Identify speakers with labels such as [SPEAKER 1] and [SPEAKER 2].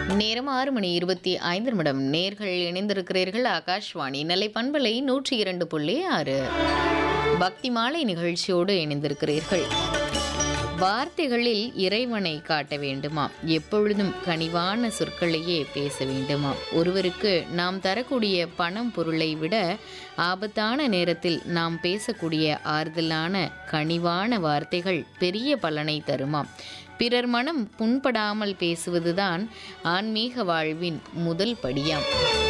[SPEAKER 1] நேரம் ஆறு மணி இருபத்தி ஐந்து நிமிடம் நேர்கள் இணைந்திருக்கிறீர்கள் ஆகாஷ்வாணி நெல்லை பண்பலை நூற்றி இரண்டு புள்ளி ஆறு பக்தி மாலை நிகழ்ச்சியோடு இணைந்திருக்கிறீர்கள் வார்த்தைகளில் இறைவனை காட்ட வேண்டுமா எப்பொழுதும் கனிவான சொற்களையே பேச வேண்டுமா ஒருவருக்கு நாம் தரக்கூடிய பணம் பொருளை விட ஆபத்தான நேரத்தில் நாம் பேசக்கூடிய ஆறுதலான கனிவான வார்த்தைகள் பெரிய பலனை தருமாம் பிறர் மனம் புண்படாமல் பேசுவதுதான் ஆன்மீக வாழ்வின் முதல் படியாம்